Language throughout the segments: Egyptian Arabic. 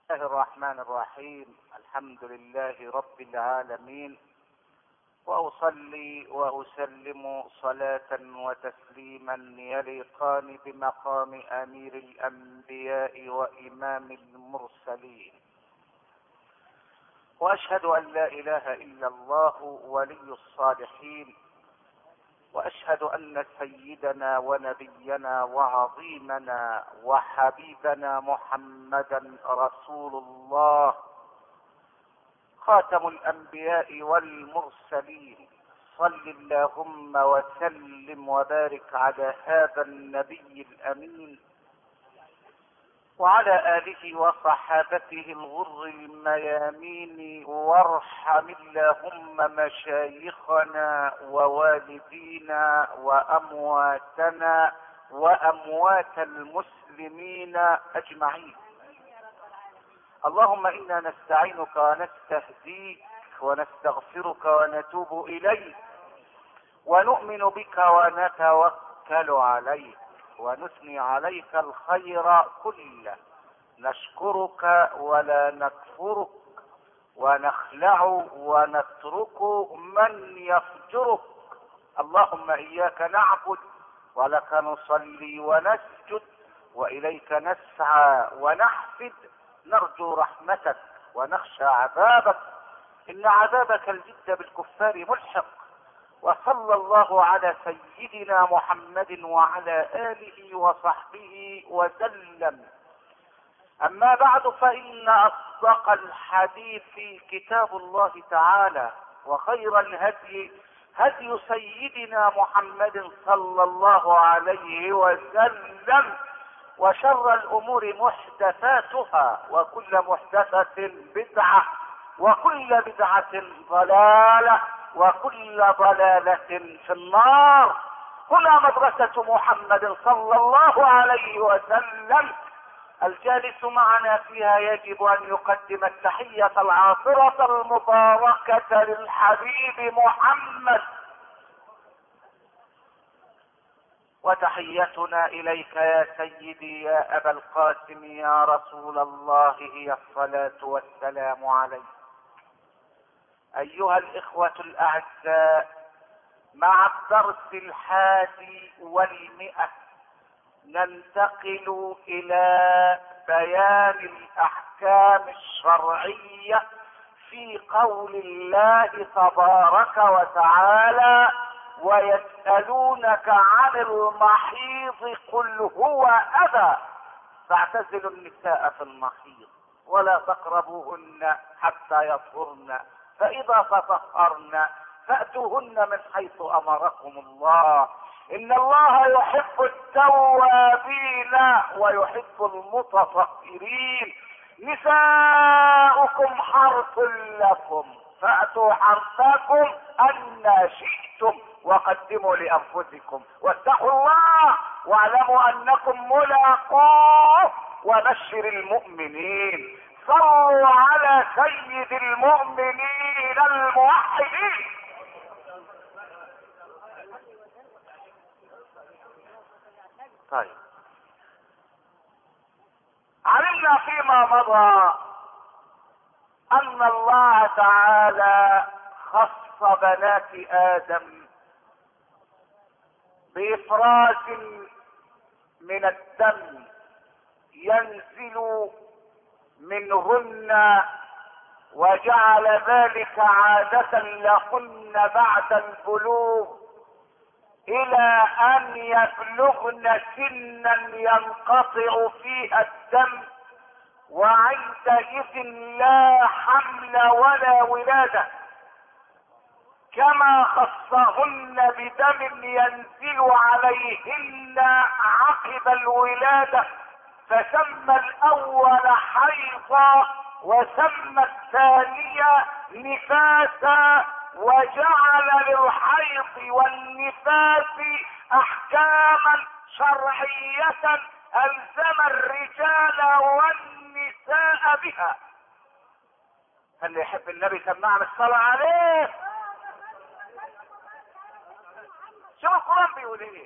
الله الرحمن الرحيم الحمد لله رب العالمين واصلي واسلم صلاه وتسليما يليقان بمقام امير الانبياء وامام المرسلين واشهد ان لا اله الا الله ولي الصالحين واشهد ان سيدنا ونبينا وعظيمنا وحبيبنا محمدا رسول الله خاتم الانبياء والمرسلين صل اللهم وسلم وبارك على هذا النبي الامين وعلى اله وصحابته الغر الميامين وارحم اللهم مشايخنا ووالدينا وامواتنا واموات المسلمين اجمعين اللهم انا نستعينك ونستهديك ونستغفرك ونتوب اليك ونؤمن بك ونتوكل عليك ونثني عليك الخير كله نشكرك ولا نكفرك ونخلع ونترك من يفجرك اللهم اياك نعبد ولك نصلي ونسجد واليك نسعى ونحفد نرجو رحمتك ونخشى عذابك ان عذابك الجد بالكفار ملحق وصلى الله على سيدنا محمد وعلى اله وصحبه وسلم اما بعد فان اصدق الحديث كتاب الله تعالى وخير الهدي هدي سيدنا محمد صلى الله عليه وسلم وشر الامور محدثاتها وكل محدثه بدعه وكل بدعه ضلاله وكل ضلالة في النار هنا مدرسة محمد صلى الله عليه وسلم الجالس معنا فيها يجب ان يقدم التحية العاطرة المباركة للحبيب محمد وتحيتنا اليك يا سيدي يا ابا القاسم يا رسول الله هي الصلاة والسلام عليك ايها الاخوة الاعزاء مع الدرس الحادي والمئة ننتقل الى بيان الاحكام الشرعية في قول الله تبارك وتعالى ويسألونك عن المحيض قل هو اذى فاعتزلوا النساء في المحيض ولا تقربوهن حتى يطهرن فإذا تطهرن فأتوهن من حيث أمركم الله إن الله يحب التوابين ويحب المتطهرين نساؤكم حرث لكم فأتوا حرثكم أن شئتم وقدموا لأنفسكم واتقوا الله واعلموا أنكم ملاقوه وبشر المؤمنين صلوا على سيد المؤمنين الموحدين طيب علمنا فيما مضى ان الله تعالى خص بنات ادم بافراز من الدم ينزل منهن وجعل ذلك عادة لهن بعد البلوغ الى ان يبلغن سنا ينقطع فيها الدم وعندئذ لا حمل ولا ولاده كما خصهن بدم ينزل عليهن عقب الولاده فسمى الاول حيضا وسمى الثانية نفاسا وجعل للحيض والنفاس احكاما شرعية الزم الرجال والنساء بها اللي يحب النبي سمعنا الصلاة عليه شوف القرآن بيقول ايه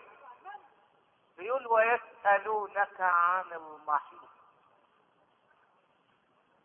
بيقول ويسألونك عن المحيط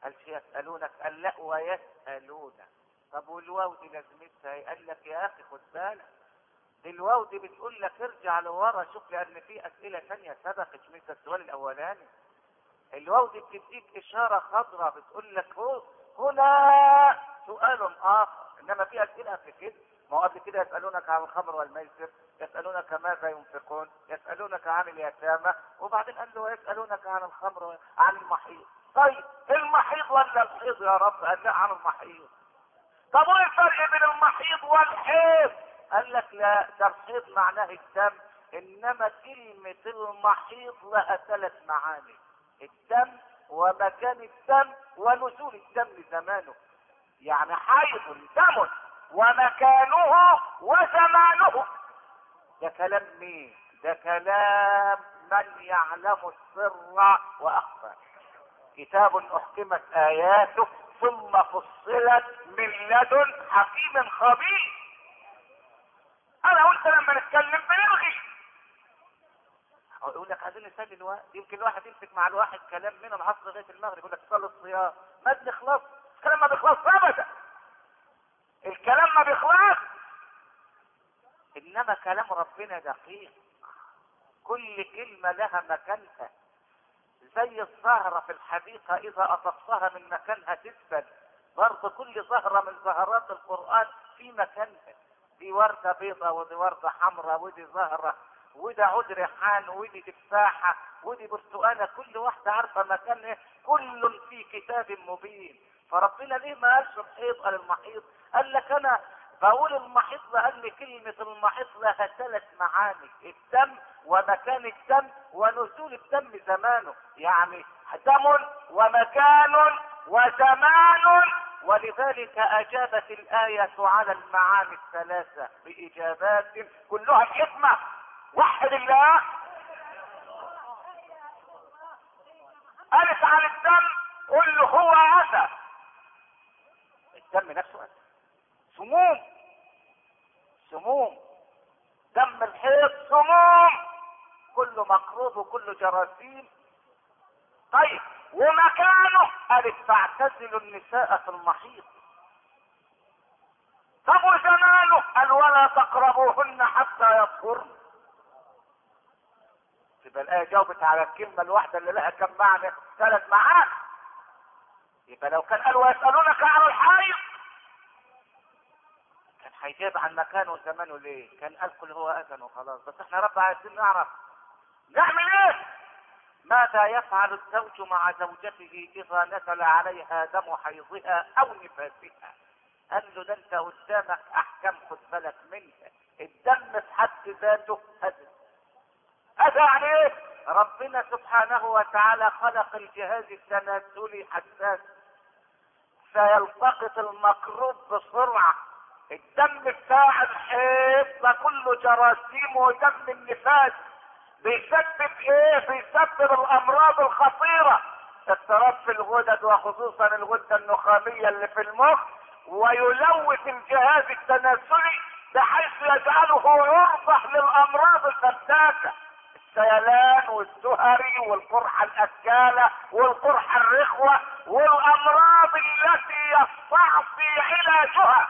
قال يسألونك قال لا ويسألونك طب والواو دي لازمتها ايه؟ قال لك يا اخي خد بالك دي الواو دي بتقول لك ارجع لورا شوف لان في اسئله ثانيه سبقت مثل السؤال الاولاني الواو دي بتديك اشاره خضراء بتقول لك هو هنا سؤال اخر انما في اسئله قبل كده ما هو قبل كده يسالونك عن الخمر والميسر يسالونك ماذا ينفقون يسالونك عن اليتامى وبعدين قال له يسالونك عن الخمر عن المحيض طيب المحيض ولا الحيض يا رب قال لا عن المحيض طب وايه الفرق بين المحيض والحيض قال لك لا ده الحيض معناه الدم انما كلمة المحيض لها ثلاث معاني الدم ومكان الدم ونزول الدم زمانه يعني حيض دم ومكانه وزمانه ده كلام مين ده كلام من يعلم السر واخفى كتاب احكمت اياته ثم فصلت من لدن حكيم خبير انا قلت لما نتكلم بنلغي يقول لك عايزين نسلي الوقت يمكن الواحد يمسك مع الواحد كلام من العصر لغايه المغرب يقول لك صلي الصيام ما بنخلص الكلام ما بيخلص ابدا الكلام ما بيخلص انما كلام ربنا دقيق كل كلمه لها مكانها زي الزهرة في الحديقة إذا أطفتها من مكانها تثبت برضه كل زهرة من زهرات القرآن في مكانها دي وردة بيضة ودي وردة حمراء ودي زهرة وده عود ريحان ودي تفاحة ودي برتقانة كل واحدة عارفة مكانها كل في كتاب مبين فربنا ليه ما قالش الحيض قال المحيض قال لك أنا بقول المحيض لأن كلمة المحيض لها ثلاث معاني الدم ومكان الدم ونزول الدم زمانه يعني دم ومكان وزمان ولذلك أجابت الآية على المعاني الثلاثة بإجابات كلها حكمة وحد الله قالت عن الدم قل له هو أذى الدم نفسه أذى سموم سموم دم الحيض سموم كله مقروض وكله جراثيم طيب ومكانه قالت فاعتزلوا النساء في المحيط طب وزمانه قال ولا تقربوهن حتى يطهرن يبقى الآية جاوبت على الكلمة الواحدة اللي لها كم معنى ثلاث معاني يبقى لو كان قال ويسألونك عن الحيض كان هيجاب عن مكانه وزمانه ليه؟ كان قال كل هو أذن وخلاص بس احنا رب عايزين نعرف نعمل ايه؟ ماذا يفعل الزوج مع زوجته إذا نزل عليها دم حيضها أو نفاسها؟ قال له ده أنت قدامك أحكام خد بالك منها الدم في حد ذاته أذى أذى يعني إيه؟ ربنا سبحانه وتعالى خلق الجهاز التناسلي حساس فيلتقط المقروض بسرعة الدم بتاع الحيض ده كله جراثيم ودم النفاس بيسبب ايه بيسبب الامراض الخطيرة اضطراب في الغدد وخصوصا الغدة النخامية اللي في المخ ويلوث الجهاز التناسلي بحيث يجعله يرضح للامراض الفتاكة السيلان والزهري والقرحة الأكالة والقرحة الرخوة والأمراض التي يستعصي علاجها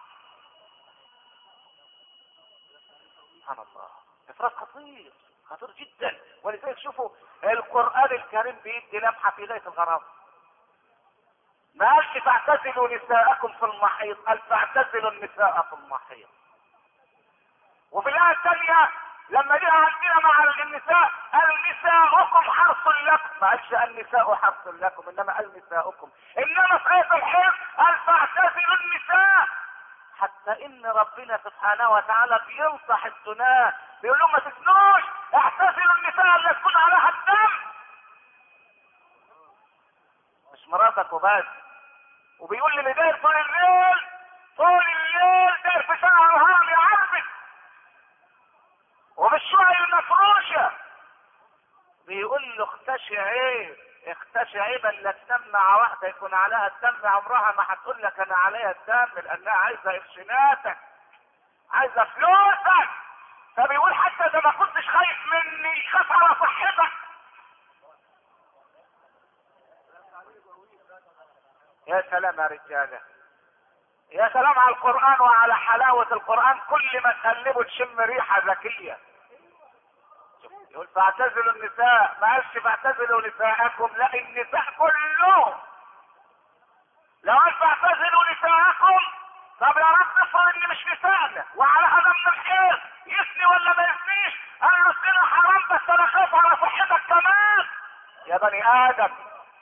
سبحان الله إفراط خطير خطير جدا ولذلك شوفوا القرآن الكريم بيدي لمحة في غاية الغرام ما قالش فاعتزلوا نساءكم في المحيط قال فاعتزلوا النساء في المحيط وفي الآية الثانية لما جاء عندنا مع النساء قال نساؤكم حرث لكم ما قالش النساء حرث لكم انما قال نساؤكم انما في آية الحيض قال فاعتزلوا النساء حتى ان ربنا سبحانه وتعالى بينصح الزناة بيقول لهم ما تزنوش اعتزلوا النساء اللي تكون عليها الدم مش مراتك وبس وبيقول لي داير طول الليل طول الليل داير في شهر هام يعربك وبالشقق المفروشة بيقول له اختشي عيب اختشي عيبا لا تسمع واحدة يكون عليها الدم عمرها ما هتقول لك انا عليها الدم لانها عايزة قرشيناتك عايزة فلوسك فبيقول حتى اذا ما كنتش خايف مني خاف على صحتك يا سلام يا رجاله يا سلام على القرآن وعلى حلاوة القرآن كل ما تقلبه تشم ريحة ذكية يقول فاعتزلوا النساء ما قالش فاعتزلوا نساءكم لا النساء كلهم لو قال فاعتزلوا نساءكم طب يا رب افرض ان مش نسائنا وعلى هذا من الحيض يسني ولا ما يسنيش قال له السنة حرام بس انا خايف على صحتك كمان يا بني ادم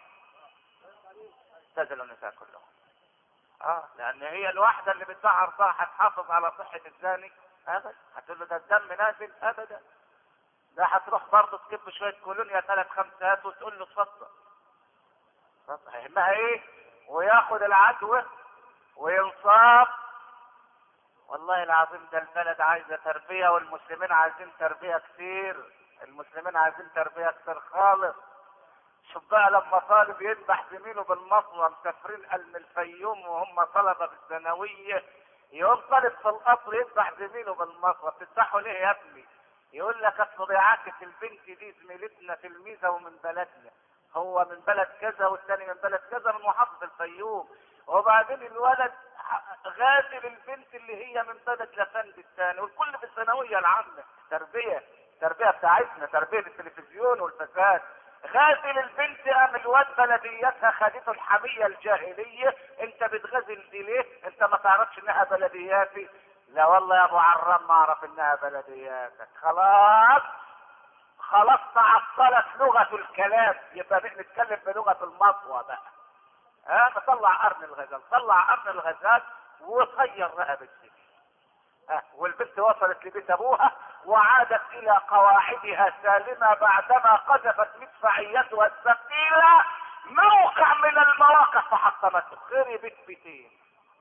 اعتزلوا النساء كلهم اه لان هي الواحدة اللي بتسعر صح هتحافظ على صحة الزاني ابدا هتقول له ده الدم نازل ابدا ده هتروح برضه تكب شوية كولونيا ثلاث خمسات وتقول له اتفضل اتفضل هيهمها ايه وياخد العدوى وينصاب والله العظيم ده البلد عايزة تربية والمسلمين عايزين تربية كتير المسلمين عايزين تربية كتير خالص شوف بقى لما طالب يذبح زميله بالمطوة مسافرين من الفيوم وهم طلبة بالثانوية يقوم طالب في القطر يذبح زميله بالمطوة بتذبحوا ليه يا ابني؟ يقول لك اصل بيعاكس البنت دي زميلتنا تلميذة ومن بلدنا هو من بلد كذا والثاني من بلد كذا من محافظة الفيوم وبعدين الولد غازل البنت اللي هي من بلد لفند الثاني والكل في الثانوية العامة تربية تربية بتاعتنا تربية التلفزيون والفساد غازل البنت قام الواد بلدياتها خدته الحمية الجاهلية انت بتغازل دي ليه انت ما تعرفش انها بلدياتي لا والله يا ابو عرام ما اعرف انها بلدياتك خلاص خلاص تعطلت لغة الكلام يبقى نتكلم بلغة المطوى بقى ها طلع قرن الغزال طلع قرن الغزال وطير رقبة السجن ها والبنت وصلت لبيت ابوها وعادت الى قواعدها سالمة بعدما قذفت مدفعيتها الثقيلة موقع من المواقع فحطمته خربت بيتين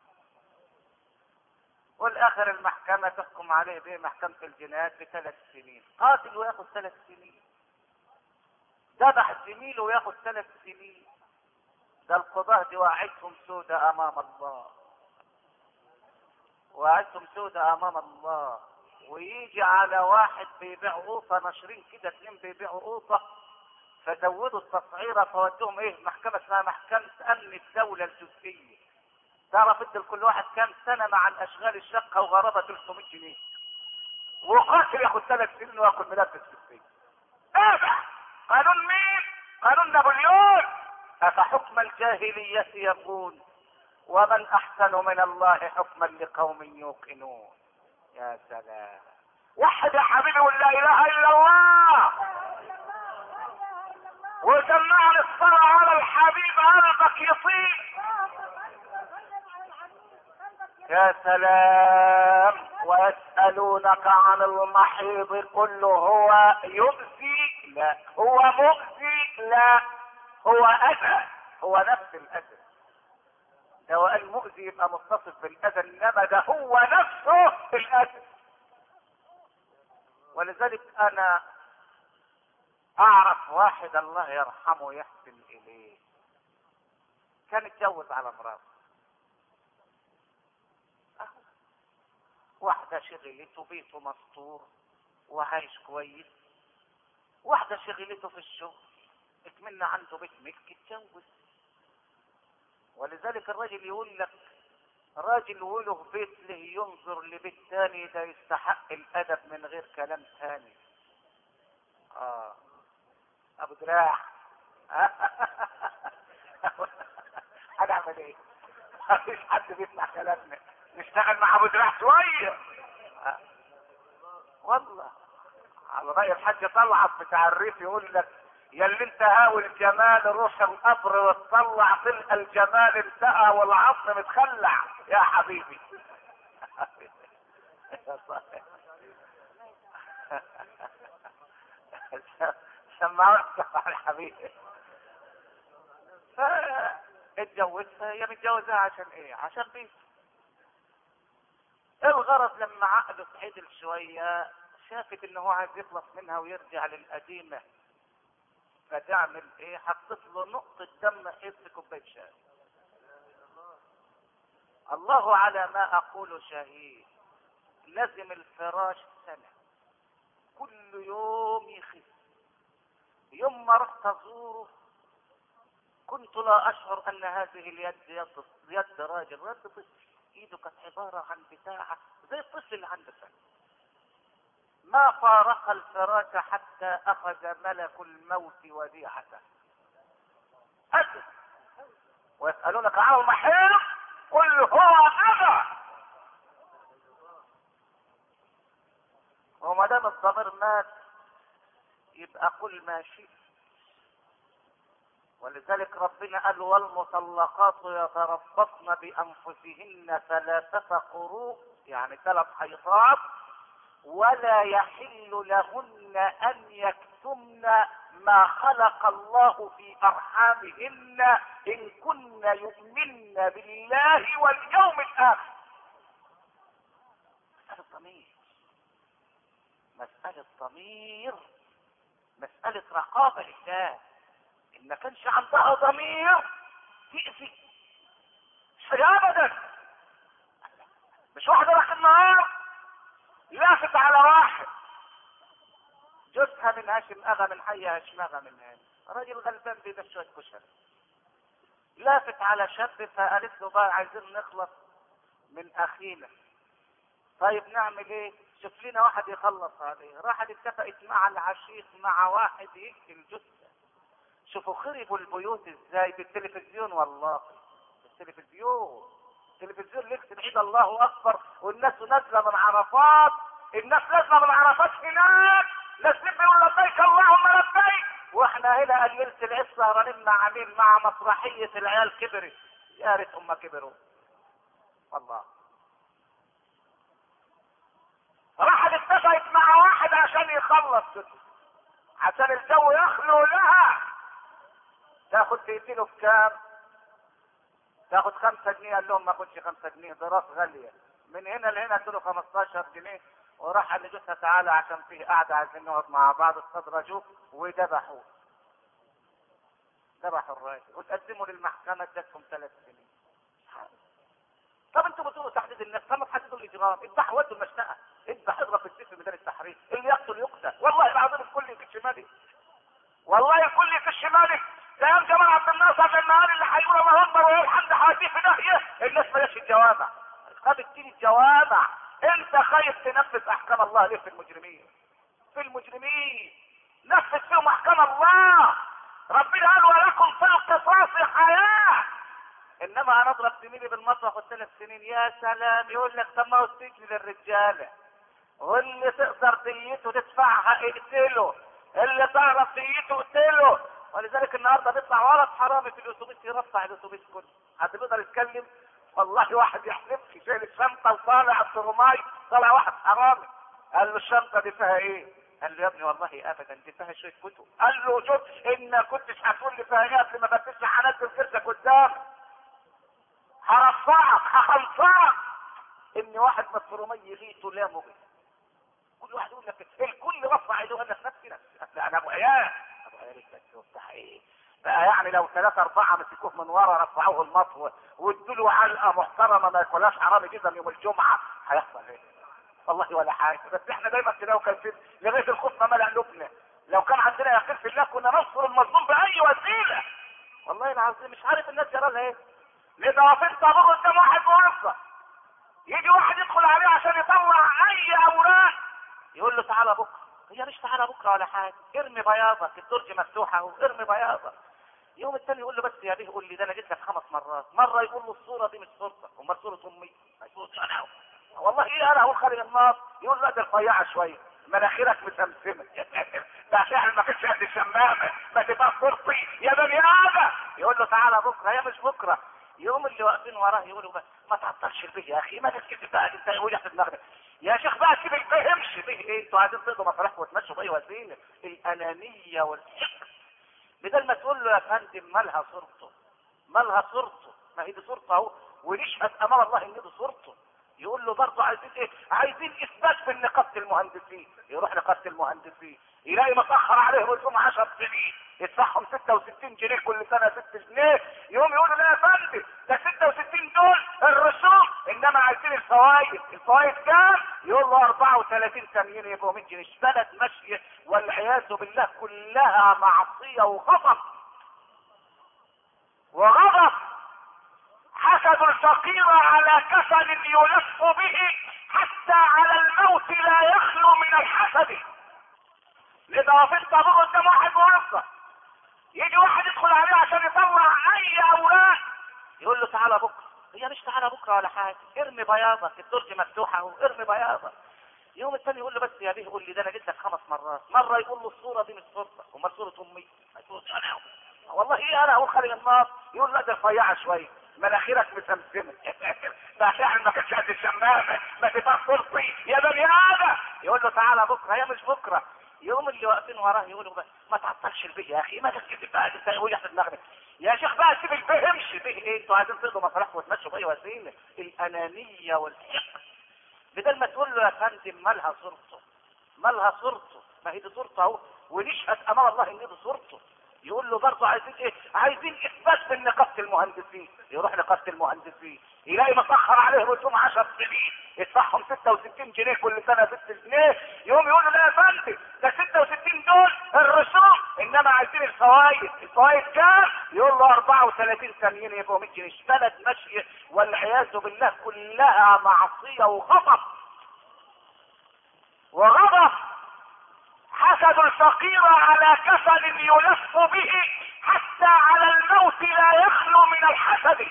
والاخر المحكمة تحكم عليه بايه محكمة الجنايات بثلاث سنين قاتل وياخد ثلاث سنين ذبح زميله وياخد ثلاث سنين ده القضاة دي وعدتهم سودة امام الله وعدتهم سودة امام الله ويجي على واحد بيبيع قوطة ناشرين كده اتنين بيبيعوا قوطة فزودوا التصعيرة فودوهم ايه محكمة اسمها محكمة امن الدولة الجزئية تعرف ادي لكل واحد كام سنة مع الاشغال الشقة وغرابة 300 جنيه وقاتل ياخد ثلاث سنين وياخد ملبس في السجن تابع قانون مين قانون نابليون افحكم الجاهلية يكون ومن احسن من الله حكما لقوم يوقنون يا سلام وحد يا حبيبي ولا اله الا الله وسمعني الصلاة على الحبيب قلبك يطيب يا سلام ويسألونك عن المحيض قل هو يؤذي لا هو مؤذي لا هو أذى هو نفس الأذى لو قال مؤذي يبقى متصف بالأذى إنما ده هو نفسه الأذى ولذلك أنا أعرف واحد الله يرحمه يحسن إليه كان اتجوز على مراته واحدة شغلته بيته مستور وعايش كويس واحدة شغلته في الشغل اتمنى عنده بيت ملك اتجوز ولذلك الراجل يقول لك راجل وله بيت له ينظر لبيت تاني ده يستحق الادب من غير كلام تاني اه ابو دراع هنعمل ايه مفيش حد بيسمع كلامنا نشتغل مع ابو دراع شويه آه. والله على راي الحاج طلعت بتاع الريف يقول لك يا اللي انت هاوي الجمال روح القبر وتطلع تلقى الجمال انتهى والعظم متخلع يا حبيبي سمعت على حبيبي اتجوزها هي متجوزها عشان ايه عشان بيت الغرض لما عقله اتعدل شوية شافت ان هو عايز يخلص منها ويرجع للقديمة فتعمل ايه حطت له نقطة دم حس كوباية شاي الله على ما اقول شهيد لازم الفراش سنة كل يوم يخف يوم ما رحت ازوره كنت لا اشعر ان هذه اليد يد يد راجل يد طفل ايده كانت عباره عن بتاعه زي الطفل اللي عنده سنه ما فارق الفراش حتى اخذ ملك الموت وديعته أجل ويسألونك عنه المحيط قل هو أذى وما دام الضمير مات يبقى قل ما شئت ولذلك ربنا قال والمطلقات يتربصن بانفسهن ثلاثة قروء يعني ثلاث حيضات ولا يحل لهن ان يكتمن ما خلق الله في ارحامهن ان كن يؤمن بالله واليوم الاخر مسألة ضمير مسألة ضمير مسألة رقابة لله ان ما كانش عندها ضمير تأذي مش ابدا مش واحدة راح النهار لافت على واحد جوزها من هاشم اغا من حي هشمغة من هنا راجل غلبان بيبيع شوية كشري لافت على شاب فقالت له بقى عايزين نخلص من اخينا طيب نعمل ايه شوف لنا واحد يخلص عليه راحت اتفقت مع العشيق مع واحد يقتل جثة شوفوا خربوا البيوت ازاي بالتلفزيون والله بالتلفزيون التلفزيون يكتب عيد الله اكبر والناس نازله من عرفات الناس نازله من عرفات هناك ناس يقولوا لبيك اللهم لبيك واحنا هنا قليلة العز سهرانين مع عميل مع مسرحية العيال كبرت يا ريت هم كبروا والله راحت اتفقت مع واحد عشان يخلص كده عشان الجو يخلو لها تاخد تقتله بكام تاخد خمسة جنيه قال لهم ما اخدش خمسة جنيه ده راس غالية من هنا لهنا ادوا 15 جنيه وراح قال لجوزها تعالى عشان فيه قاعدة عايزين نقعد مع بعض استدرجوه وذبحوه ذبحوا الراجل وتقدموا للمحكمة ادتهم ثلاث سنين طب انتوا بتقولوا تحديد النفس طب ما تحددوا الاجرام اذبح ودوا المشنقة اذبح اضرب في السيف في ميدان التحرير اللي يقتل يقتل والله العظيم الكل يكش مالي والله الكل يكش مالي ده يوم جمال عبد الناصر لما قال اللي هيقول الله اكبر ويقول الحمد حواديه في داهيه الناس مالهاش الجوامع خد الدين الجوامع انت خايف تنفذ احكام الله ليه في المجرمين في المجرمين نفذ فيهم احكام الله ربنا قال ولكم في القصاص حياه انما انا اضرب زميلي بالمطرح والثلاث سنين يا سلام يقول لك طب ما هو السجن للرجاله واللي تقدر ديته تدفعها اقتله اللي تعرف ديته اقتله ولذلك النهارده بيطلع ولد حرامي في الاتوبيس يرفع الاتوبيس كله حد بيقدر يتكلم والله واحد يحلف لي شايل الشنطه وطالع الترماي طلع واحد حرامي قال له الشنطه دي فيها ايه؟ قال له يا ابني والله ابدا دي فيها شويه كتب قال له شوف ان كنتش هتقول لي فيها ايه قبل ما فتشت هنزل كرسك قدام هرفعك هخلصك ان واحد من الترمي يغيث لا مغيث كل واحد يقول لك الكل رفع ايده قال لك نفسي نفسي انا ابو عيال ابو عيال بتاع ايه بقى يعني لو ثلاثة أربعة مسكوه من ورا رفعوه المطوة وادوا له علقة محترمة ما ياكلهاش حرامي جدا يوم الجمعة هيحصل ايه؟ والله ولا حاجة بس احنا دايما كده وكان في لغاية الخوف ما ملأ قلوبنا لو كان عندنا يقين في الله كنا ننصر المظلوم بأي وسيلة والله العظيم مش عارف الناس جرى لها ايه؟ ليه واقفين طابور قدام واحد موظف يجي واحد يدخل عليه عشان يطلع أي أوراق يقول له تعالى بكرة هي مش تعالى بكره ولا حاجه ارمي بياضك الدرج مفتوحه اهو ارمي بياضك يوم الثاني يقول له بس يا بيه قول لي ده انا جيت لك خمس مرات مره يقول له الصوره دي مش صورتك امال صوره امي صورتي انا والله ايه انا اقول خارج النار يقول لا ده رفيعه شويه مناخيرك مسمسمه ده عشان ما كنتش قد الشمامه ما تبقى صورتي يا بني ادم يقول له تعالى بكره يا مش بكره يوم اللي واقفين وراه يقولوا ما تعطلش البيه يا اخي ما تسكت بقى انت يقول يحت دماغك يا شيخ بقى سيب البيه امشي بيه ايه انتوا عايزين تقضوا مصالحكم وتمشوا باي وسيله الانانيه والحقد بدل ما تقول له يا فندم مالها صورته مالها صورته ما هي دي صورته اهو ونشهد امام الله ان دي صورته يقول له برضه عايزين ايه عايزين اثبات في نقابه المهندسين يروح نقابه المهندسين يلاقي متاخر عليه رسوم 10 سنين يدفعهم 66 جنيه كل سنه 6 جنيه يقوم يقول لا يا فندم ده 66 دول الرسوم انما عايزين الفوائد الفوائد كام يقول له 34 ثانيين يبقوا 100 جنيه بلد ماشيه والعياذ بالله كلها معصيه وغضب الفقير على كفن يلف به حتى على الموت لا يخلو من الحسد لذا وقفت ابوه قدام واحد موظف يجي واحد يدخل عليه عشان يطلع اي اوراق يقول له تعالى بكره هي مش تعالى بكره ولا حاجه ارمي بياضك الدرج مفتوحه اهو ارمي بياضك يوم الثاني يقول له بس يا بيه قول لي ده انا جيت لك خمس مرات مره يقول له الصوره دي مش صورتك امال صوره امي يقول له انا والله ايه انا اقول خارج النار يقول لا ده رفيعه شويه مناخيرك مسمسمه ما فعلا ما كانتش قد الشمامه ما تبقى صورتي يا بني ادم يقول له تعالى بكره هي مش بكره يوم اللي واقفين وراه يقولوا بقى ما تعطلش البيه يا اخي ما تسكت بقى انت يقول في دماغك يا شيخ بقى سيب البيه امشي بيه ايه انتوا عايزين تقضوا مصالحكم وتمشوا باي وسيله الانانيه والحقد بدل ما تقول له يا فندم مالها صورته مالها صورته ما هي دي صورته اهو ونشهد امام الله ان دي صورته يقول له برضه عايزين ايه عايزين اثبات من نقابه المهندسين يروح نقابه المهندسين يلاقي مسخر عليه رسوم 10 سنين يدفعهم 66 جنيه كل سنه 6 جنيه يقوم يقول له لا يا فندم ده 66 دول الرسوم انما عايزين الفوائد الفوائد كام يقول له 34 ثانيين يبقوا 100 جنيه بلد ماشيه والعياذ بالله كلها معصيه وغضب وغضب حسد الفقير على كفن يلف به حتى على الموت لا يخلو من الحسد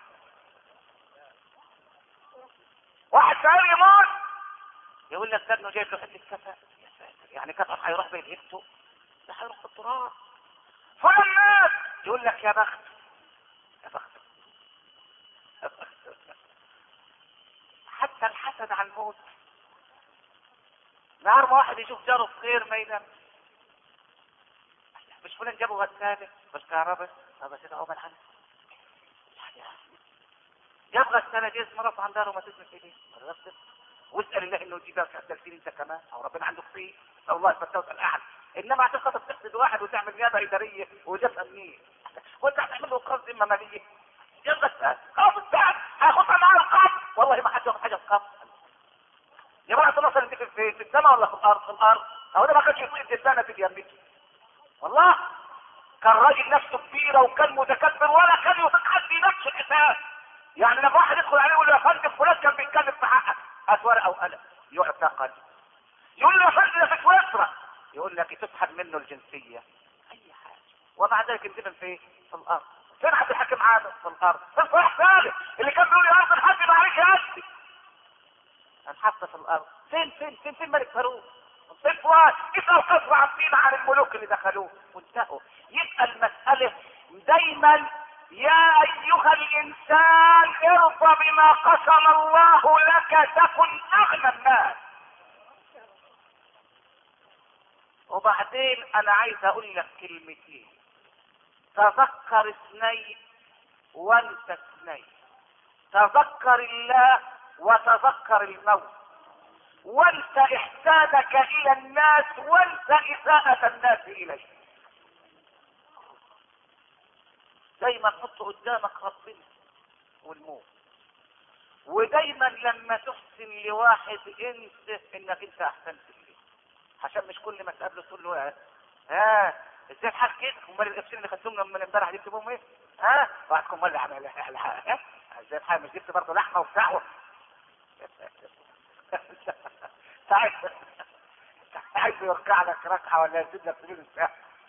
واحد فقير يموت يقول لك ده انه جايب له حته كفن يا ساتر يعني كفن هيروح بين هيبته ده هيروح في التراب فلان مات يقول لك يا بخت يا بخت يا بخت حتى الحسد على الموت نهار ما واحد يشوف جاره بخير ما ينام مش فلان جابه غسالة مش كهرباء هذا كده عقبال عنه جاب غسالة جيز مرة عن داره ما تسمع ايديه غسل واسأل الله انه يجيبها في التلفين انت كمان او ربنا عنده فيه او الله يفتوت الاحد انما عشان خاطر تحسد واحد وتعمل نيابة ادارية وجاب امنية وانت هتعمل له قرض ذمة مالية جاب غسالة خلاص الساعة هاخدها معاه القبض والله ما حد ياخد حاجة القبض يا جماعه الله انت في, في السماء ولا في الارض في الارض هو ده ما كانش يطيق الدبانه في جنبك والله كان راجل نفسه كبيره وكان متكبر ولا كان يطيق حد يناقش الحساب يعني لما واحد يدخل عليه يقول له يا فندم فلان كان بيتكلم في حقك هات ورقه وقلم يقعد تقل يقول له يا فندم ده في سويسرا يقول لك تسحب منه الجنسيه اي حاجه ومع ذلك اندفن في في الارض فين حد الحاكم عادل في الارض في صلاح ثابت اللي كان بيقول يا ارض الحج ما عليك يا أسي انحط في الارض فين فين فين فين ملك فاروق صفوان اسأل قصر عبدين عن الملوك اللي دخلوه وانتهوا يبقى المسألة دايما يا ايها الانسان ارضى بما قسم الله لك تكن اغنى الناس وبعدين انا عايز اقول لك كلمتين تذكر اثنين وانت اثنين تذكر الله وتذكر الموت وانت احسانك الى الناس وانت اساءة الناس اليك دايما حط قدامك ربنا والموت ودايما لما تحسن لواحد انسى انك انت احسنت اليه عشان مش كل ما تقابله تقول له ها ازاي الحال كده امال القفشين اللي خدتهم من امبارح جبتهم ايه ها واحدكم ولا عمل ها ازاي الحال مش جبت برضه لحمه وبتاع عايز عايز يوقع لك ركعه ولا يزيد لك سجود الساعه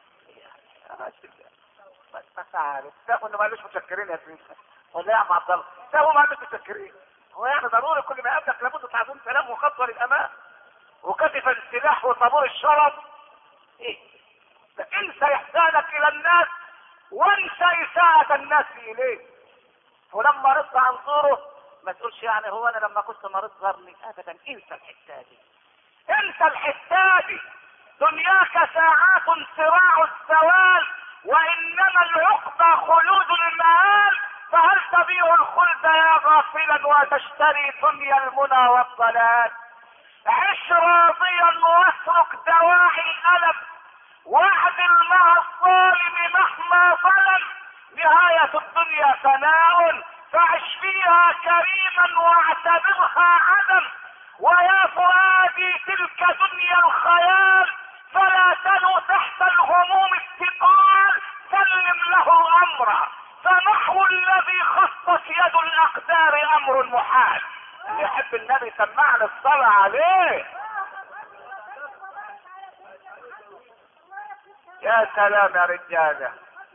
بس عارف تاخد ما قالوش متشكرين يا سيدي ولا يا عم عبد الله تاخد ما قالوش متشكرين هو يعني ضروري كل ما يقابلك لابد تعظيم سلام وخطوه للامام وكتف السلاح وطابور الشرف ايه انسى احسانك الى الناس وانسى اساءة الناس اليك ولما رضت عن صوره ما تقولش يعني هو انا لما كنت مريض ظهرني ابدا انسى الحته دي انسى الحته دي دنياك ساعات صراع الزوال وانما العقبى خلود المآل فهل تبيع الخلد يا غافلا وتشتري دنيا المنى والضلال عش راضيا واترك دواعي الالم واعدل مع الظالم مهما ظلم نهاية الدنيا فناء فعش فيها كريما واعتبرها عدم ويا فؤادي تلك دنيا الخيال فلا تنو تحت الهموم الثقال سلم له امرا فنحو الذي خصت يد الاقدار امر محال اللي يحب النبي سمعنا الصلاة عليه يا سلام يا رجالة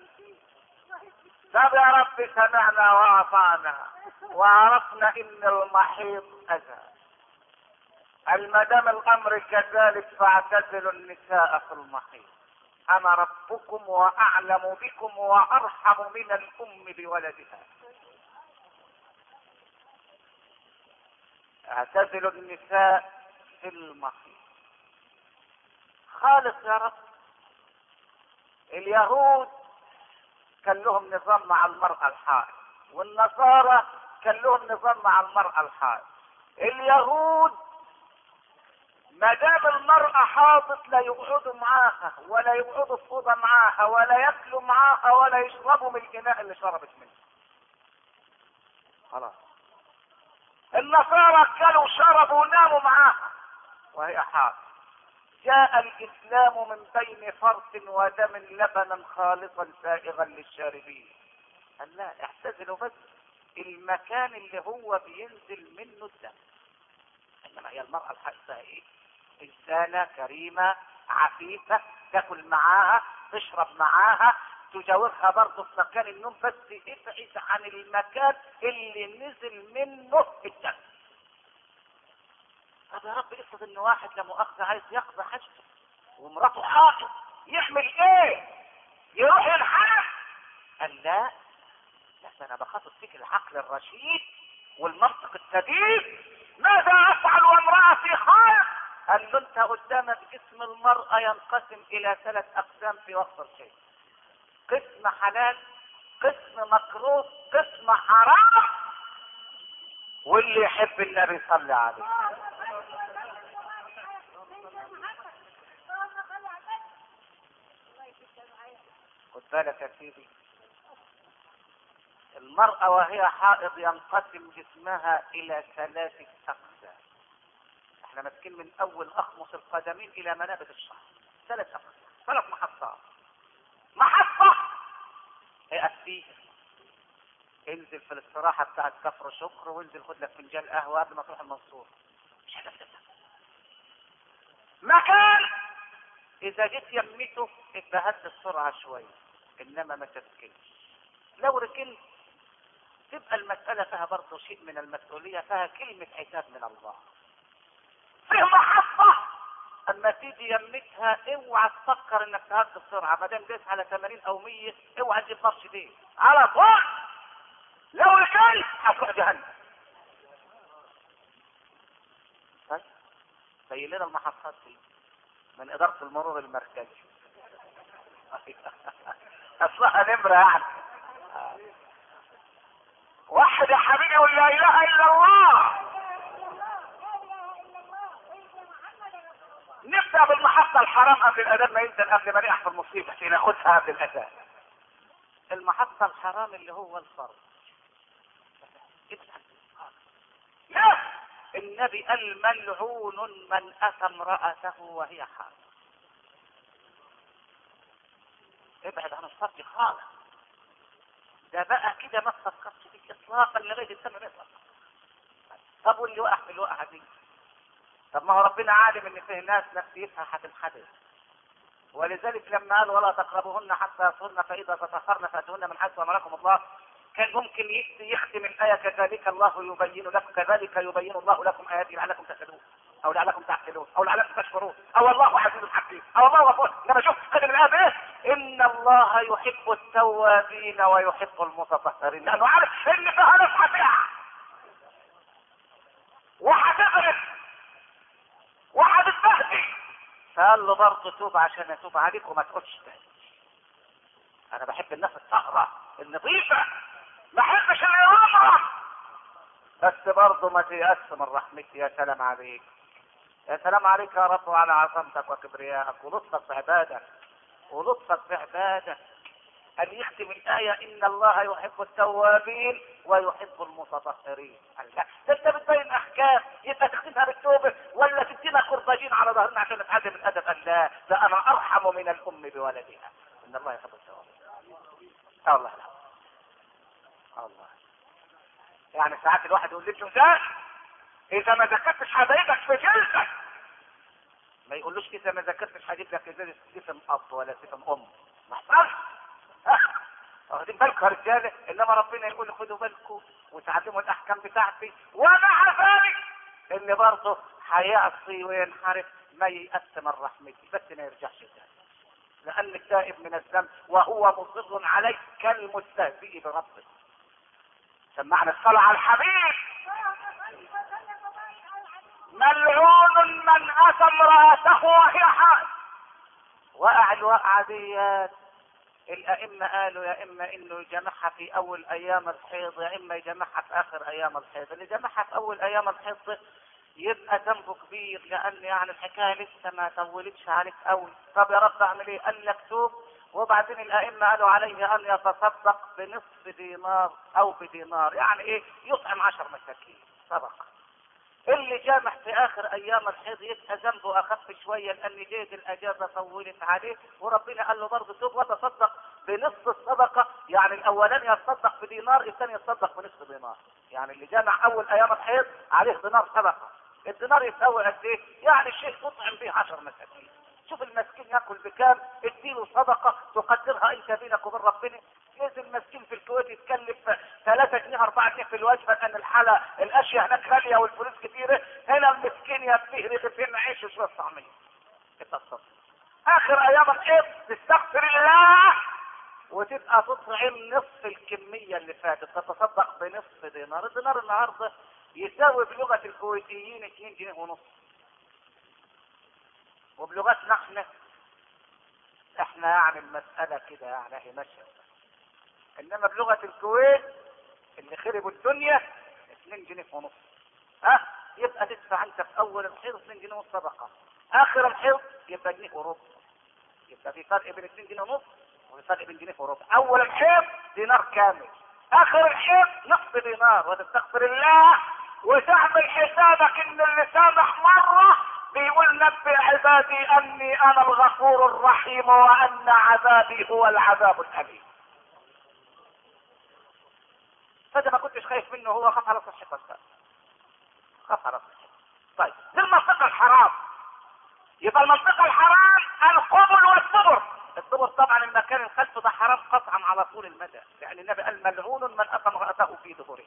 طب يا رب سمعنا واطعنا وعرفنا ان المحيط اذى المدام الامر كذلك فاعتزلوا النساء في المحيط انا ربكم واعلم بكم وارحم من الام بولدها اعتزلوا النساء في المحيط خالص يا رب اليهود كان لهم نظام مع المرأة الحائض والنصارى كان لهم نظام مع المرأة الحائض اليهود ما دام المرأة حاضت لا يقعدوا معاها ولا يقعدوا في أوضة معاها ولا ياكلوا معاها ولا يشربوا من الإناء اللي شربت منه. خلاص. النصارى كلوا شربوا وناموا معاها وهي حاضر. جاء الإسلام من بين فرث ودم لبنا خالصا سائغا للشاربين. قال لا اعتزلوا بس المكان اللي هو بينزل منه الدم. انما هي المرأة الحائضة ايه؟ انسانة كريمة عفيفة تاكل معاها تشرب معاها تجاورها برضه في مكان النوم بس ابعد عن المكان اللي نزل منه الدم. طب يا رب افرض ان واحد لا مؤاخذة عايز يقضي حاجته ومراته حائض يعمل ايه؟ يروح ينحرف قال لا لا انا بخاطب فيك العقل الرشيد والمنطق السديد ماذا افعل وامرأتي حائض؟ قال له انت قدامك جسم المرأة ينقسم الى ثلاث اقسام في وقت الشيء قسم حلال قسم مكروه قسم حرام واللي يحب النبي صلى عليه خد بالك يا سيدي المرأة وهي حائض ينقسم جسمها إلى ثلاثة أقسام. احنا ماسكين من أول أخمص القدمين إلى منابت الشعر. ثلاث أقسام، ثلاث محطات. محطة اقف فيها. انزل في الاستراحة بتاعت كفر شكر وانزل خد لك فنجان قهوة قبل ما تروح المنصور. مش هتفتح. مكان إذا جيت يميته اتبهدت السرعة شوية. إنما ما تسكنش. لو ركنت تبقى المسألة فيها برضه شيء من المسؤولية فيها كلمة عتاب من الله. فيه محطة اما تيجي يمتها اوعى تفكر انك تهد بسرعة ما دام داس على 80 او 100 اوعى تجيب مارش دي على طول لو ركنت هتروح جهنم. طيب زي لنا المحطات دي من إدارة المرور المركزي. أصلها نمرة يعني. واحد يا حبيبي يقول لا اله الا الله نبدا بالمحطه الحرام قبل الاذان ما ينزل قبل ما نقع في المصيبه عشان ناخدها قبل الاذان المحطه الحرام اللي هو الفرض لا النبي قال ملعون من اتى امراته وهي حامل ابعد عن الفرج خالص ده بقى كده ما تفكرش فيك اطلاقا لغايه السنه ما يطلق طب واللي وقع في الوقعه دي طب ما هو ربنا عالم ان فيه ناس نفسيتها هتنحدر ولذلك لما قال ولا تقربوهن حتى يصهرن فاذا تطهرن فاتوهن من حيث امركم الله كان ممكن يختم الايه كذلك الله يبين لكم كذلك يبين الله لكم اياته لعلكم تهتدون او لعلكم تعقلون او لعلكم تشكرون او الله عزيز حكيم او الله غفور لما شوف قدر الايه ايه ان الله يحب التوابين ويحب المتطهرين لانه عارف ان فيها ناس هتقع وهتغرق وهتتبهدل فقال له برضه توب عشان اتوب عليك وما تقولش تاني انا بحب الناس الطاهره النظيفه ما احبش الإرامة بس برضه ما تيأس من رحمتي يا سلام عليك يا سلام عليك يا رب وعلى عظمتك وكبريائك ولطفك بعبادك ولطفك بعبادك أن يختم الآية إن الله يحب التوابين ويحب المتطهرين الله ده أنت بتبين أحكام يبقى تختمها بالتوبة ولا تدينا كرباجين على ظهرنا عشان نتعلم الأدب قال لا ده أنا أرحم من الأم بولدها إن الله يحب التوابين الله لا الله يعني ساعات الواحد يقول لابنه ده اذا ما ذكرتش حبايبك في جلدك ما يقولوش اذا ما ذكرتش هجيب لك ازازه سيفن اب ولا سيفن ام ما حصلش واخدين بالكم يا رجاله انما ربنا يقول خدوا بالكم وتعلموا الاحكام بتاعتي ومع ذلك ان برضه هيعصي وينحرف ما ييأس من رحمتي بس ما يرجعش تاني لان التائب من الذنب وهو مصر عليه كالمستهزئ بربه سمعنا الصلاة على الحبيب ملعون من اتى امرأته وهي حائض وقع الوقعة ديت الأئمة قالوا يا إما إنه يجمعها في أول أيام الحيض يا إما يجمعها في آخر أيام الحيض، اللي جمعها في أول أيام الحيض يبقى ذنبه كبير لأن يعني الحكاية لسه ما طولتش عليك أوي، طب يا رب أعمل إيه؟ قال لك توب وبعدين الأئمة قالوا عليه أن يتصدق بنصف دينار أو بدينار، يعني إيه؟ يطعم عشر مساكين صدقة. اللي جامع في اخر ايام الحيض يبقى ذنبه اخف شويه لان جيد الاجازه طولت عليه وربنا قال له برضه توب وتصدق بنصف الصدقه يعني الاولاني يتصدق بدينار الثاني يتصدق بنصف دينار يعني اللي جامع اول ايام الحيض عليه دينار صدقه الدينار يساوي قد ايه؟ يعني شيء تطعم به عشر مساكين شوف المسكين ياكل بكام اديله صدقه تقدرها انت بينك وبين ربنا جايز المسكين في الكويت يتكلف 3 جنيه 4 جنيه في الوجبه لان الحاله الاشياء هناك غاليه والفلوس كتيره هنا المسكين يا بتهري بفين عيش وشويه طعميه التصدق اخر ايام الحيض تستغفر الله وتبقى تطعم نصف الكميه اللي فاتت تتصدق بنصف دينار الدينار النهارده يساوي بلغه الكويتيين 2 جنيه ونص وبلغتنا احنا احنا يعني المساله كده يعني هي ماشيه انما بلغه الكويت اللي خربوا الدنيا 2 جنيه ونص ها يبقى تدفع انت في اول الحيض 2 جنيه ونص صدقه اخر الحيض يبقى جنيه وربع يبقى في فرق بين 2 جنيه ونص وفي فرق بين جنيه وربع اول الحيض دينار كامل اخر الحيض نصف دينار وتستغفر الله وتعمل حسابك ان اللي سامح مره بيقول نبئ عبادي اني انا الغفور الرحيم وان عذابي هو العذاب الاليم فده ما كنتش خايف منه هو خاف على صحتك بس خاف على صحتك طيب دي المنطقه الحرام يبقى المنطقه الحرام القبل والدبر الدبر طبعا المكان الخلف ده حرام قطعا على طول المدى يعني النبي قال ملعون من اتى امراته في دبره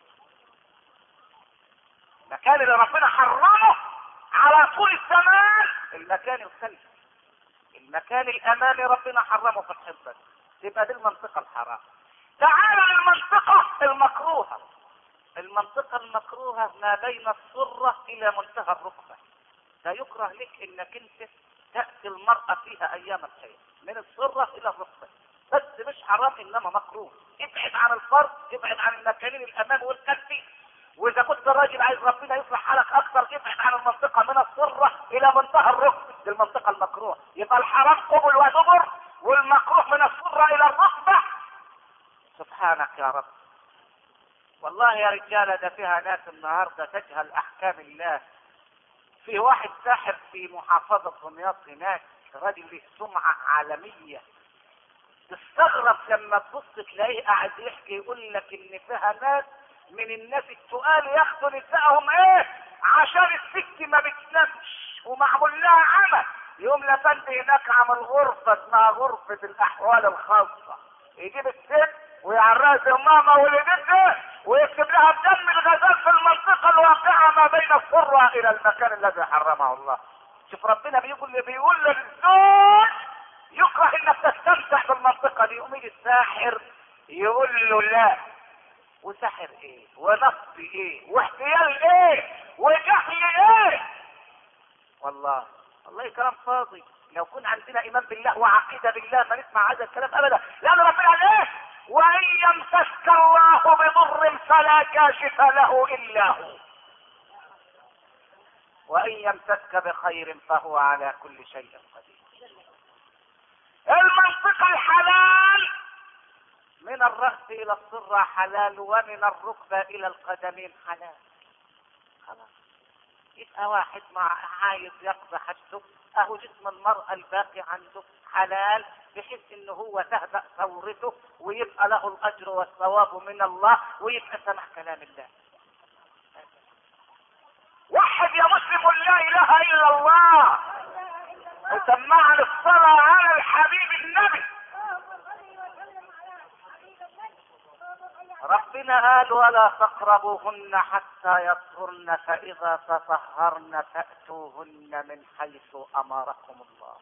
المكان اللي ربنا حرمه على طول الزمان المكان الخلفي المكان الامامي ربنا حرمه في الحفظ يبقى دي المنطقه الحرام تعال للمنطقه المكروهه المنطقه المكروهه ما بين السره الى منتهى الركبه لا يكره لك انك انت تاتي المراه فيها ايام الحيض من السره الى الركبه بس مش حرام انما مكروه ابعد عن الفرد ابعد عن المكانين الامامي والخلفي واذا كنت الراجل عايز ربنا يصلح حالك اكثر ابعد عن المنطقه من السره الى منتهى الركبه دي المنطقه المكروه يبقى الحرام قبل ودبر والمكروه من السره الى الركبه سبحانك يا رب والله يا رجالة ده فيها ناس النهاردة تجهل أحكام الله في واحد ساحر في محافظة دمياط هناك راجل له سمعة عالمية تستغرب لما تبص تلاقيه قاعد يحكي يقول لك ان فيها ناس من الناس التقال ياخدوا نسائهم ايه عشان الست ما بتنامش ومعمول لها عمل يوم لفندي هناك عمل غرفة اسمها غرفة الأحوال الخاصة يجيب الست ويعرها زي ماما ولدتها ويكتب لها بدم الغزال في المنطقة الواقعة ما بين السرة إلى المكان الذي حرمه الله. شوف ربنا بيقول بيقول للزوج يكره انك تستمتع بالمنطقة دي يقوم يجي الساحر يقول له لا وسحر ايه ونصب ايه واحتيال ايه وجهل ايه والله والله كلام فاضي لو كن عندنا ايمان بالله وعقيده بالله ما نسمع هذا الكلام ابدا لان ربنا قال ايه وان يمسسك الله بضر فلا كاشف له الا هو وان يمسسك بخير فهو على كل شيء قدير المنطقه الحلال من الرأس إلى السرة حلال ومن الركبة إلى القدمين حلال خلاص يبقى واحد مع عايز يقضي حاجته اهو جسم المرأة الباقي عنده حلال بحيث ان هو تهدأ ثورته ويبقى له الاجر والثواب من الله ويبقى سمع كلام الله وحد يا مسلم لا اله الا الله وسمعنا الصلاة على الحبيب النبي ربنا قال ولا تقربوهن حتى يطهرن فإذا تطهرن فأتوهن من حيث أمركم الله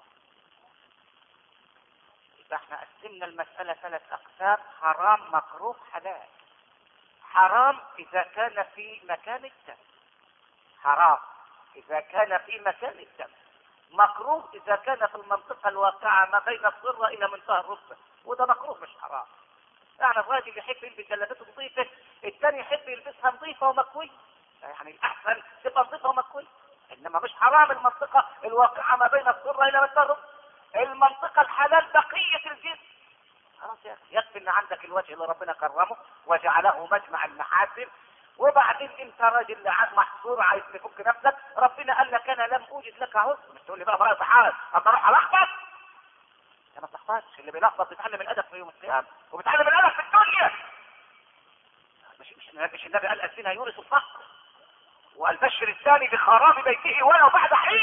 يبقى احنا قسمنا المسألة ثلاث أقسام حرام مكروه حلال حرام إذا كان في مكان الدم حرام إذا كان في مكان الدم مكروه إذا كان في المنطقة الواقعة ما بين الصرة إلى منتهى الركبة وده مكروه مش حرام يعني الراجل يحب يلبس جلابته نظيفة الثاني يحب يلبسها نظيفة ومكوية يعني الأحسن تبقى نظيفة ومكوية إنما مش حرام المنطقة الواقعة ما بين الصرة إلى منتهى الركبة المنطقة الحلال بقية الجسم خلاص يا أخي يكفي إن عندك الوجه اللي ربنا كرمه وجعله مجمع المحاسن وبعدين انت راجل قاعد محصور عايز تفك نفسك ربنا قال لك انا لم اوجد لك عذر مش تقول لي بقى بقى تعال اما اروح الخبط انا ما تخبطش اللي بيلخبط بيتعلم الادب في يوم القيامه وبيتعلم الادب في الدنيا مش مش مش النبي قال الزنا يورث الفقر وقال بشر الثاني بخراب بيته ولو بعد حين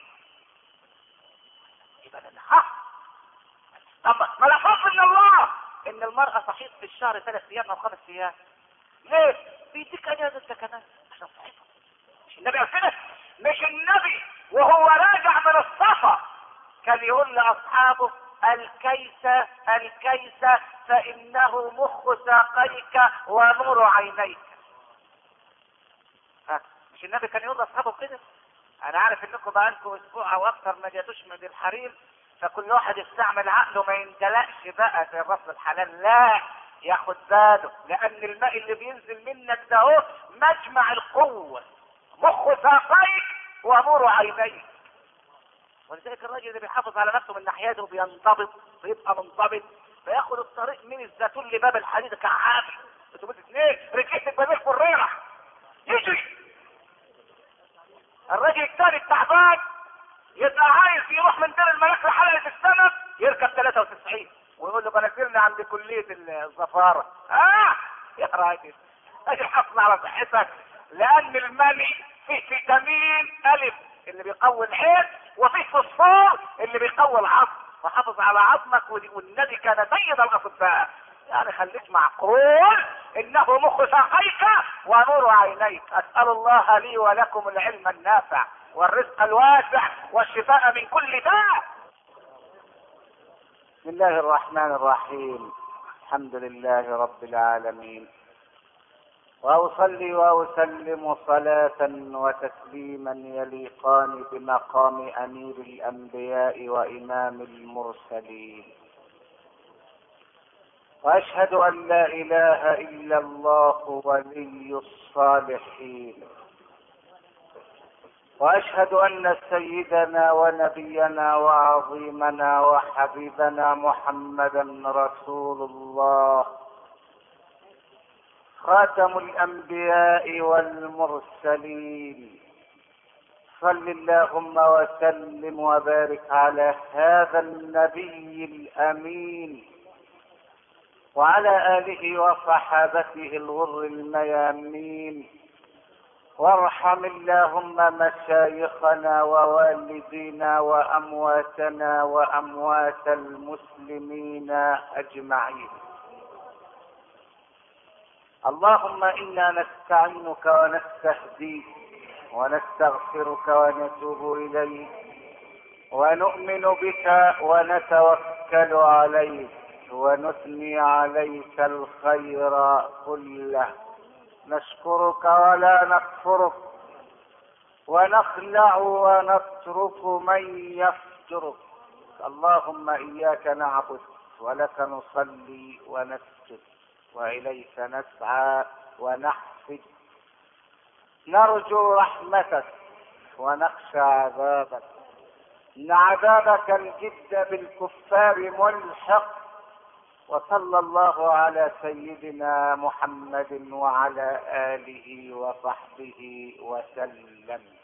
يبقى ده حق طب ما لا فضل من الله ان المرأة صحيح في الشهر ثلاث ايام او خمس ايام ليه؟ بيديك اجازة انت كمان عشان صحيحة مش النبي قال كده مش النبي وهو راجع من السفر كان يقول لاصحابه الكيس الكيس فانه مخ ساقيك ونور عينيك ها مش النبي كان يقول لاصحابه كده انا عارف انكم بقالكم اسبوع او اكتر ما جاتوش من الحريم فكل واحد يستعمل عقله ما يندلقش بقى زي الرفض الحلال لا ياخد باله لان الماء اللي بينزل منك ده هو مجمع القوة مخ ساقيك ونور عينيك ولذلك الراجل اللي بيحافظ على نفسه من ناحيته بينضبط بيبقى منضبط فياخد الطريق من الزيتون لباب الحديد كعافي اتوبيس اثنين ركبت البديل فريرة يجري الراجل الثاني التعبان يبقى عايز يروح من دير الملاك لحلقة السمك يركب 93 ويقول له بنزلني عند كلية الزفارة اه يا راجل اجي حصل على صحتك لان المني فيه فيتامين الف اللي بيقوي العين وفيه فوسفور اللي بيقوي العظم فحافظ على عظمك والنبي كان سيد الاطباء يعني خليك معقول انه مخ ساقيك ونور عينيك اسال الله لي ولكم العلم النافع والرزق الواسع والشفاء من كل داء بسم الله الرحمن الرحيم الحمد لله رب العالمين واصلي واسلم صلاه وتسليما يليقان بمقام امير الانبياء وامام المرسلين واشهد ان لا اله الا الله ولي الصالحين واشهد ان سيدنا ونبينا وعظيمنا وحبيبنا محمدا رسول الله خاتم الانبياء والمرسلين صل اللهم وسلم وبارك على هذا النبي الامين وعلى اله وصحابته الغر الميامين وارحم اللهم مشايخنا ووالدينا وامواتنا واموات المسلمين اجمعين اللهم انا نستعينك ونستهديك ونستغفرك ونتوب اليك ونؤمن بك ونتوكل عليك ونثني عليك الخير كله نشكرك ولا نكفرك ونخلع ونترك من يفجرك اللهم اياك نعبد ولك نصلي ونسجد واليك نسعى ونحفد نرجو رحمتك ونخشى عذابك ان عذابك الجد بالكفار ملحق وصلى الله على سيدنا محمد وعلى اله وصحبه وسلم